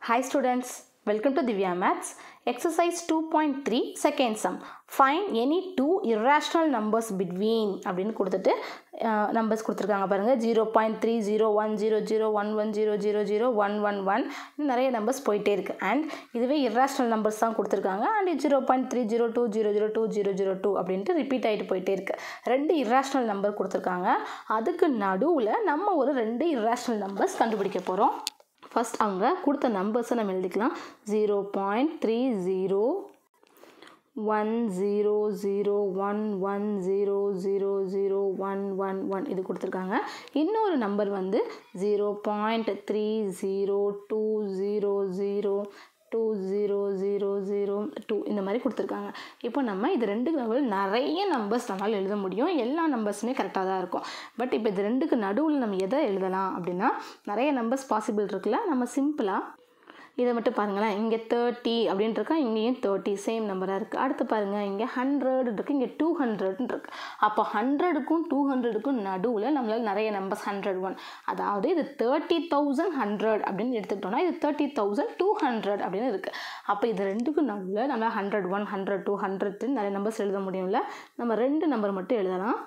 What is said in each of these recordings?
Hi students, welcome to Divya Maths. Exercise 2.3 second sum. Find any two irrational numbers between அப்படின்னு கொடுத்துட்டு numbers கொடுத்துருக்காங்க பாருங்கள் zero point three zero one zero zero one one zero zero zero one one one நிறைய numbers போயிட்டே இருக்குது and இதுவே irrational numbers தான் கொடுத்துருக்காங்க and zero point three zero two zero zero two zero zero two அப்படின்ட்டு repeat ஆகிட்டு போயிட்டே இருக்குது ரெண்டு irrational நம்பர் கொடுத்துருக்காங்க அதுக்கு நடுவில் நம்ம ஒரு ரெண்டு irrational நம்பர்ஸ் கண்டுபிடிக்க போகிறோம் ஃபஸ்ட் அவங்க கொடுத்த நம்பர்ஸை நம்ம எழுதிக்கலாம் ஜீரோ point three zero one zero zero one one zero zero zero one one ஒன் இது கொடுத்துருக்காங்க இன்னொரு நம்பர் வந்து zero point three zero two zero zero two zero zero zero two இந்த மாதிரி கொடுத்துருக்காங்க இப்போ நம்ம இது ரெண்டுக்கு நடுவில் நிறைய நம்பர்ஸ் நம்மளால் எழுத முடியும் எல்லா நம்பர்ஸுமே கரெக்டாக தான் இருக்கும் பட் இப்போ இது ரெண்டுக்கு நடுவில் நம்ம எதை எழுதலாம் அப்படின்னா நிறைய நம்பர்ஸ் பாசிபிள் இருக்குல்ல நம்ம சிம்பிளாக இதை மட்டும் பாருங்களேன் இங்கே தேர்ட்டி அப்படின்ட்டு இருக்கா இங்கேயும் தேர்ட்டி சேம் நம்பராக இருக்குது அடுத்து பாருங்கள் இங்கே ஹண்ட்ரட் இருக்குது இங்கே டூ ஹண்ட்ரட்னு இருக்குது அப்போ ஹண்ட்ரடுக்கும் டூ ஹண்ட்ரடுக்கும் நடுவில் நம்மளால் நிறைய நம்பர்ஸ் ஹண்ட்ரட் ஒன் அதாவது இது தேர்ட்டி தௌசண்ட் ஹண்ட்ரட் அப்படின்னு எடுத்துக்கிட்டோம்னா இது தேர்ட்டி தௌசண்ட் டூ ஹண்ட்ரட் அப்படின்னு இருக்குது அப்போ இது ரெண்டுக்கும் நடுவில் நம்ம hundred one hundred two hundred நிறைய நம்பர்ஸ் எழுத முடியும்ல நம்ம ரெண்டு நம்பர் மட்டும் எழுதலாம்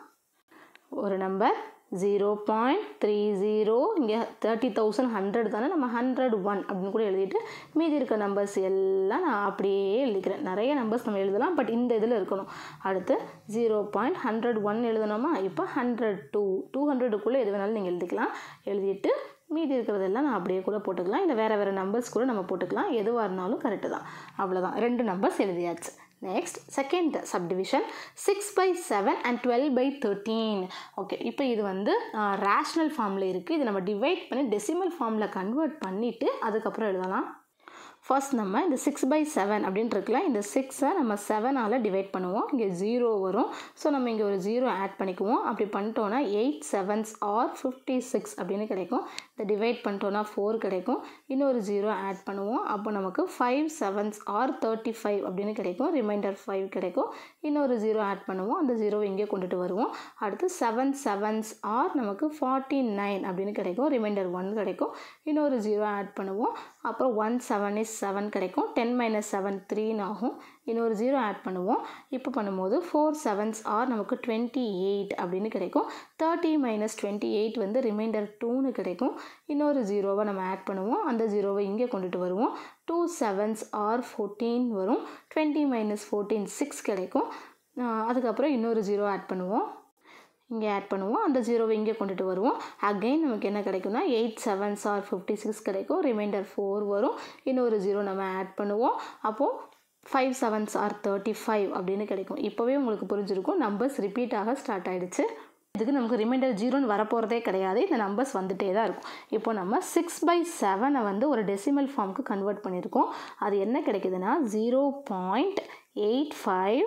ஒரு number zero point three zero இங்கே தேர்ட்டி தௌசண்ட் ஹண்ட்ரட் தானே நம்ம ஹண்ட்ரட் ஒன் அப்படின்னு கூட எழுதிட்டு மீதி இருக்க நம்பர்ஸ் எல்லாம் நான் அப்படியே எழுதிக்கிறேன் நிறைய நம்பர்ஸ் நம்ம எழுதலாம் பட் இந்த இதில் இருக்கணும் அடுத்து ஜீரோ பாயிண்ட் ஹண்ட்ரட் ஒன் எழுதணுமா இப்போ ஹண்ட்ரட் டூ டூ ஹண்ட்ரடுக்குள்ளே எது வேணாலும் நீங்கள் எழுதிக்கலாம் எழுதிட்டு மீதி இருக்கிறதெல்லாம் நான் அப்படியே கூட போட்டுக்கலாம் இல்லை வேறு வேறு நம்பர்ஸ் கூட நம்ம போட்டுக்கலாம் எதுவாக இருந்தாலும் கரெக்டு தான் அவ்வளோதான் ரெண்டு நம்பர்ஸ் எழுதியாச்சு next second subdivision six by seven and twelve by thirteen okay இப்போ இது வந்து ரேஷ்னல் ஃபார்மில் இருக்குது இது நம்ம டிவைட் பண்ணி டெசிமல் ஃபார்மில் கன்வெர்ட் பண்ணிவிட்டு அதுக்கப்புறம் எழுதலாம் ஃபர்ஸ்ட் நம்ம இந்த சிக்ஸ் பை செவன் அப்படின்ட்டு இருக்குல்ல இந்த சிக்ஸை நம்ம செவனால் டிவைட் பண்ணுவோம் இங்கே ஜீரோ வரும் ஸோ நம்ம இங்கே ஒரு ஜீரோ ஆட் பண்ணிக்குவோம் அப்படி பண்ணிட்டோன்னா eight sevens are fifty six அப்படின்னு கிடைக்கும் இந்த டிவைட் பண்ணிட்டோன்னா ஃபோர் கிடைக்கும் இன்னொரு ஜீரோ ஆட் பண்ணுவோம் அப்போ நமக்கு five sevens are thirty five அப்படின்னு கிடைக்கும் ரிமைண்டர் ஃபைவ் கிடைக்கும் இன்னொரு ஜீரோ ஆட் பண்ணுவோம் அந்த ஜீரோ இங்கே கொண்டுட்டு வருவோம் அடுத்து செவன் செவன்ஸ் ஆர் நமக்கு ஃபார்ட்டி நைன் அப்படின்னு கிடைக்கும் ரிமைண்டர் ஒன் கிடைக்கும் இன்னொரு ஜீரோ ஆட் பண்ணுவோம் அப்புறம் ஒன் செவன் இஸ் செவன் கிடைக்கும் டென் மைனஸ் செவன் த்ரீன்னு ஆகும் இன்னொரு ஜீரோ ஆட் பண்ணுவோம் இப்போ பண்ணும்போது ஃபோர் செவன்ஸ் ஆர் நமக்கு டுவெண்ட்டி எயிட் அப்படின்னு கிடைக்கும் தேர்ட்டி மைனஸ் டுவெண்ட்டி எயிட் வந்து ரிமைண்டர் டூன்னு கிடைக்கும் இன்னொரு ஜீரோவை நம்ம ஆட் பண்ணுவோம் அந்த ஜீரோவை இங்கே கொண்டுட்டு வருவோம் டூ செவன்ஸ் ஆர் ஃபோர்டீன் வரும் டுவெண்ட்டி மைனஸ் ஃபோர்டீன் சிக்ஸ் கிடைக்கும் அதுக்கப்புறம் இன்னொரு ஜீரோ ஆட் பண்ணுவோம் இங்கே ஆட் பண்ணுவோம் அந்த ஜீரோவை இங்கே கொண்டுட்டு வருவோம் அகைன் நமக்கு என்ன கிடைக்கும்னா eight sevens are fifty six கிடைக்கும் ரிமைண்டர் ஃபோர் வரும் இன்னொரு ஜீரோ நம்ம ஆட் பண்ணுவோம் அப்போது five sevens are thirty five அப்படின்னு கிடைக்கும் இப்போவே உங்களுக்கு புரிஞ்சிருக்கும் நம்பர்ஸ் ரிப்பீட் ஆக ஸ்டார்ட் ஆகிடுச்சு இதுக்கு நமக்கு ரிமைண்டர் ஜீரோன்னு வரப்போகிறதே கிடையாது இந்த நம்பர்ஸ் வந்துகிட்டே தான் இருக்கும் இப்போ நம்ம சிக்ஸ் பை செவனை வந்து ஒரு டெசிமல் ஃபார்முக்கு கன்வெர்ட் பண்ணியிருக்கோம் அது என்ன கிடைக்குதுன்னா zero point eight five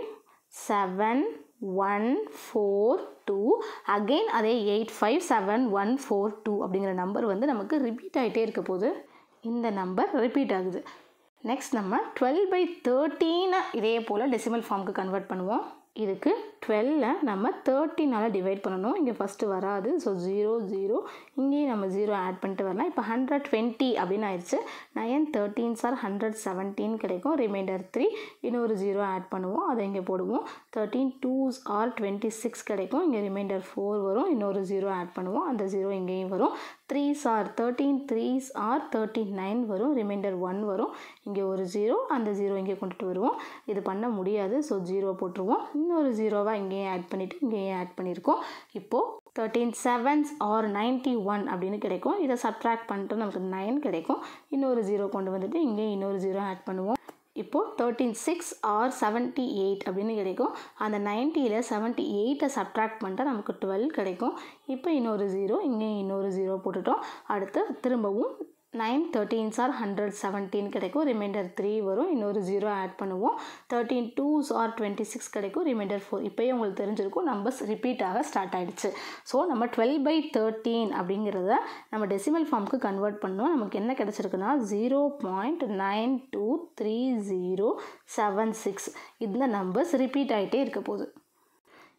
seven one four two again அதே eight five seven one four two அப்படிங்கிற நம்பர் வந்து நமக்கு ரிப்பீட் ஆகிட்டே இருக்க போது இந்த நம்பர் ரிப்பீட் ஆகுது நெக்ஸ்ட் நம்ம டுவெல் பை தேர்ட்டீனை இதே போல் டெசிமல் ஃபார்முக்கு கன்வெர்ட் பண்ணுவோம் இதுக்கு டுவெல்ல நம்ம தேர்ட்டினால் டிவைட் பண்ணணும் இங்கே ஃபஸ்ட்டு வராது ஸோ ஜீரோ ஜீரோ இங்கேயும் நம்ம ஜீரோ ஆட் பண்ணிட்டு வரலாம் இப்போ ஹண்ட்ரட் டுவெண்ட்டி அப்படின்னு ஆயிடுச்சு nine thirteen sir hundred seventeen கிடைக்கும் ரிமைண்டர் த்ரீ இன்னொரு ஜீரோ ஆட் பண்ணுவோம் அதை இங்கே போடுவோம் thirteen twos are twenty six கிடைக்கும் இங்கே ரிமைண்டர் ஃபோர் வரும் இன்னொரு ஜீரோ ஆட் பண்ணுவோம் அந்த ஜீரோ இங்கேயும் வரும் threes are thirteen threes are thirty nine வரும் ரிமைண்டர் ஒன் வரும் இங்கே ஒரு ஜீரோ அந்த ஜீரோ இங்கே கொண்டுட்டு வருவோம் இது பண்ண முடியாது ஸோ ஜீரோ போட்டுருவோம் இன்னொரு ஜீரோவாக இங்கேயும் ஆட் பண்ணிவிட்டு இங்கேயும் ஆட் பண்ணியிருக்கோம் இப்போது thirteen sevens are ninety one அப்படின்னு கிடைக்கும் இதை சப்ட்ராக்ட் பண்ணிட்டு நமக்கு நைன் கிடைக்கும் இன்னொரு ஜீரோ கொண்டு வந்துட்டு இங்கேயும் இன்னொரு ஜீரோ ஆட் பண்ணுவோம் இப்போது thirteen six are seventy eight அப்படின்னு கிடைக்கும் அந்த நைன்ட்டியில் செவன்ட்டி எயிட்டை சப்ட்ராக்ட் பண்ணிட்டா நமக்கு டுவெல் கிடைக்கும் இப்போ இன்னொரு ஜீரோ இங்கேயும் இன்னொரு ஜீரோ போட்டுட்டோம் அடுத்து திரும்பவும் nine thirteens are hundred seventeen கிடைக்கும் ரிமைண்டர் த்ரீ வரும் இன்னொரு ஜீரோ ஆட் பண்ணுவோம் thirteen twos are twenty six கிடைக்கும் ரிமைண்டர் ஃபோர் இப்போயே உங்களுக்கு தெரிஞ்சிருக்கும் நம்பர்ஸ் ரிப்பீட் ஆக ஸ்டார்ட் ஆகிடுச்சு ஸோ நம்ம டுவெல் பை தேர்ட்டீன் அப்படிங்கிறத நம்ம டெசிமல் ஃபார்முக்கு கன்வெர்ட் பண்ணோம் நமக்கு என்ன கிடச்சிருக்குன்னா zero point nine two three zero seven six இந்த நம்பர்ஸ் ரிப்பீட் ஆகிட்டே இருக்க போகுது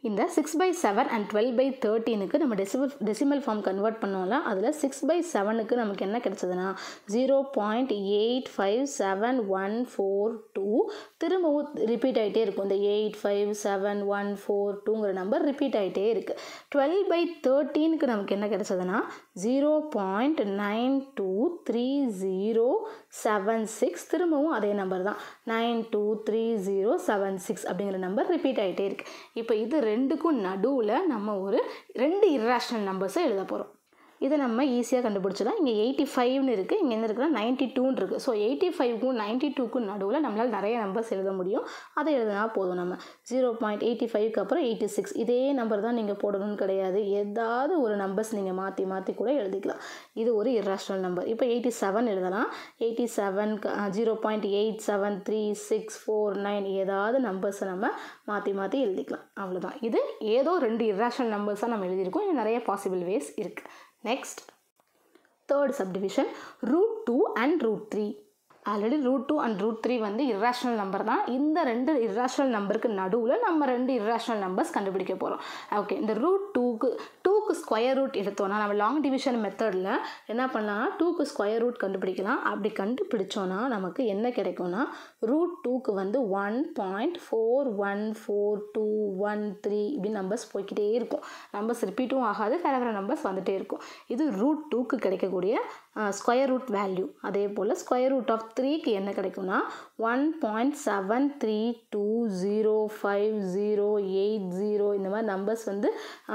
இந்த six by seven and twelve by தேர்ட்டீனுக்கு நம்ம டெசிமல் டெசிமல் ஃபார்ம் கன்வெர்ட் பண்ணோம்ல அதில் சிக்ஸ் பை செவனுக்கு நமக்கு என்ன கிடைச்சதுன்னா zero point eight five seven one four two திரும்பவும் ரிப்பீட் ஆகிட்டே இருக்கும் இந்த eight five seven one four டூங்கிற நம்பர் ரிப்பீட் ஆகிட்டே இருக்குது டுவெல் பை தேர்ட்டீனுக்கு நமக்கு என்ன கிடைச்சதுன்னா zero point nine two three zero seven six திரும்பவும் அதே நம்பர் தான் nine two three zero seven six அப்படிங்கிற நம்பர் ரிப்பீட் ஆகிட்டே இருக்குது இப்போ இது ரெண்டுக்கும் நடுவில் நம்ம ஒரு ரெண்டு இர்ராஷனல் நம்பர்ஸை எழுத போகிறோம் இதை நம்ம ஈஸியாக கண்டுபிடிச்சலாம் இங்கே எயிட்டி ஃபைவ்னு இருக்குது இங்கே என்ன இருக்குன்னா நைன்ட்டி டூன்னு இருக்குது ஸோ எயிட்டி ஃபைவ்க்கும் நைன்ட்டி டூக்கும் நடுவில் நம்மளால் நிறைய நம்பர்ஸ் எழுத முடியும் அதை எழுதினா போதும் நம்ம ஜீரோ பாயிண்ட் எயிட்டி ஃபைவ்க்கு அப்புறம் எயிட்டி சிக்ஸ் இதே நம்பர் தான் நீங்கள் போடணும்னு கிடையாது ஏதாவது ஒரு நம்பர்ஸ் நீங்கள் மாற்றி மாற்றி கூட எழுதிக்கலாம் இது ஒரு இர்ராஷனல் நம்பர் இப்போ எயிட்டி செவன் எழுதலாம் எயிட்டி செவன்க்கு zero point eight seven three six four nine ஏதாவது நம்பர்ஸை நம்ம மாற்றி மாற்றி எழுதிக்கலாம் அவ்வளோதான் இது ஏதோ ரெண்டு இர்ராஷனல் நம்பர்ஸாக நம்ம எழுதியிருக்கோம் இது நிறைய பாசிபிள் வேஸ் இருக்குது next third subdivision root two and root three already root two and root three வந்து இர்ராஷனல் நம்பர் தான் இந்த ரெண்டு இர்ராஷனல் நம்பருக்கு நடுவில் நம்ம ரெண்டு இர்ராஷனல் நம்பர்ஸ் கண்டுபிடிக்க போகிறோம் ஓகே இந்த ரூட் டூக்கு டூக்கு ஸ்கொயர் ரூட் எடுத்தோன்னா நம்ம லாங் டிவிஷன் மெத்தடில் என்ன பண்ணலாம்னா டூக்கு ஸ்கொயர் ரூட் கண்டுபிடிக்கலாம் அப்படி கண்டுபிடிச்சோன்னா நமக்கு என்ன கிடைக்கும்னா ரூட் டூக்கு வந்து one point four one four two one three இப்படி நம்பர்ஸ் போய்கிட்டே இருக்கும் நம்பர்ஸ் ரிப்பீட்டும் ஆகாது வேறு வேறு நம்பர்ஸ் வந்துகிட்டே இருக்கும் இது ரூட் டூக்கு கிடைக்கக்கூடிய ஸ்கொயர் ரூட் வேல்யூ அதே போல் ஸ்கொயர் ரூட் ஆஃப் த்ரீக்கு என்ன கிடைக்கும்னா one point seven three two zero five zero eight zero இந்த மாதிரி நம்பர்ஸ் வந்து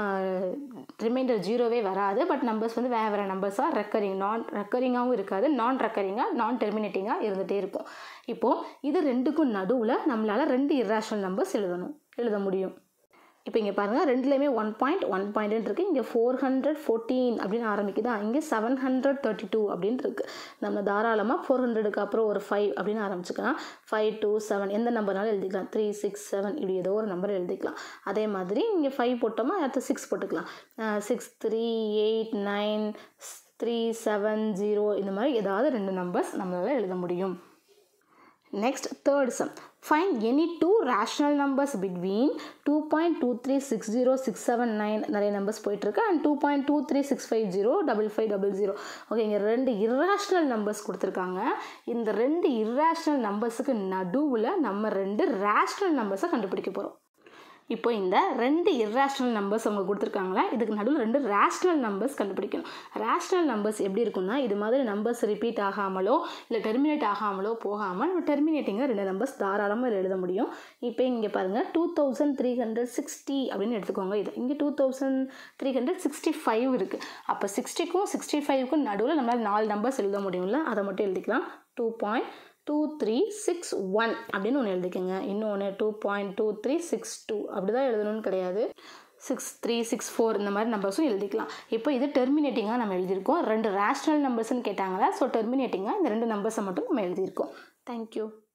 ரிமைண்டர் ஜீரோவே வராது பட் நம்பர்ஸ் வந்து வேறு வேறு நம்பர்ஸாக ரெக்கரிங் நான் ரெக்கரிங்காகவும் இருக்காது நான் ரெக்கரிங்காக நான் டெர்மினேட்டிங்காக இருந்துகிட்டே இருக்கும் இப்போது இது ரெண்டுக்கும் நடுவில் நம்மளால் ரெண்டு இர்ராஷனல் நம்பர்ஸ் எழுதணும் எழுத முடியும் இப்போ இங்கே பாருங்கள் ரெண்டுலேயுமே ஒன் பாயிண்ட் ஒன் பாயிண்ட்னு இருக்குது இங்கே ஃபோர் ஹண்ட்ரட் ஃபோர்டீன் அப்படின்னு ஆரம்பிக்குதா இங்கே செவன் ஹண்ட்ரட் தேர்ட்டி டூ அப்படின்னு இருக்குது நம்ம தாராளமாக ஃபோர் ஹண்ட்ரடுக்கு அப்புறம் ஒரு ஃபைவ் அப்படின்னு ஆரம்பிச்சுக்கலாம் ஃபைவ் டூ செவன் எந்த நம்பர்னாலும் எழுதிக்கலாம் த்ரீ சிக்ஸ் செவன் இப்படி ஏதோ ஒரு நம்பர் எழுதிக்கலாம் அதே மாதிரி இங்கே ஃபைவ் போட்டோமா அடுத்து சிக்ஸ் போட்டுக்கலாம் six three eight nine three seven zero இந்த மாதிரி ஏதாவது ரெண்டு நம்பர்ஸ் நம்மளால் எழுத முடியும் next third sum find any two rational numbers between two point two three six zero six seven nine நிறைய நம்பர்ஸ் போயிட்டுருக்கு and two point two three six five zero double five double zero okay இங்கே ரெண்டு irrational numbers கொடுத்துருக்காங்க இந்த ரெண்டு irrational நம்பர்ஸுக்கு நடுவில் நம்ம ரெண்டு ரேஷ்னல் நம்பர்ஸை கண்டுபிடிக்க போகிறோம் இப்போ இந்த ரெண்டு இர்ரேஷ்னல் நம்பர்ஸ் அவங்க கொடுத்துருக்காங்களா இதுக்கு நடுவில் ரெண்டு ரேஷ்னல் நம்பர்ஸ் கண்டுபிடிக்கணும் ரேஷ்னல் நம்பர்ஸ் எப்படி இருக்கும்னா இது மாதிரி நம்பர்ஸ் ரிப்பீட் ஆகாமலோ இல்லை டெர்மினேட் ஆகாமலோ போகாமல் நம்ம டெர்மினேட்டிங்காக ரெண்டு நம்பர்ஸ் தாராளமாக எழுத முடியும் இப்போ இங்கே பாருங்கள் two thousand three hundred sixty அப்படின்னு எடுத்துக்கோங்க இது இங்கே two thousand three hundred sixty five இருக்குது அப்போ சிக்ஸ்டிக்கும் சிக்ஸ்டி ஃபைவ்க்கும் நடுவில் நம்மளால் நாலு நம்பர்ஸ் எழுத முடியும்ல அதை மட்டும் எழுதிக்கலாம் two point two three six one அப்படின்னு ஒன்று எழுதிக்கோங்க இன்னொன்று two point two three six two அப்படி தான் எழுதணும்னு கிடையாது சிக்ஸ் த்ரீ சிக்ஸ் ஃபோர் இந்த மாதிரி நம்பர்ஸும் எழுதிக்கலாம் இப்போ இது டெர்மினேட்டிங்காக நம்ம எழுதியிருக்கோம் ரெண்டு ரேஷ்னல் நம்பர்ஸ்னு கேட்டாங்களா ஸோ டெர்மினேட்டிங்காக இந்த ரெண்டு நம்பர்ஸை மட்டும் நம்ம எழுதியிருக்கோம் தேங்க்யூ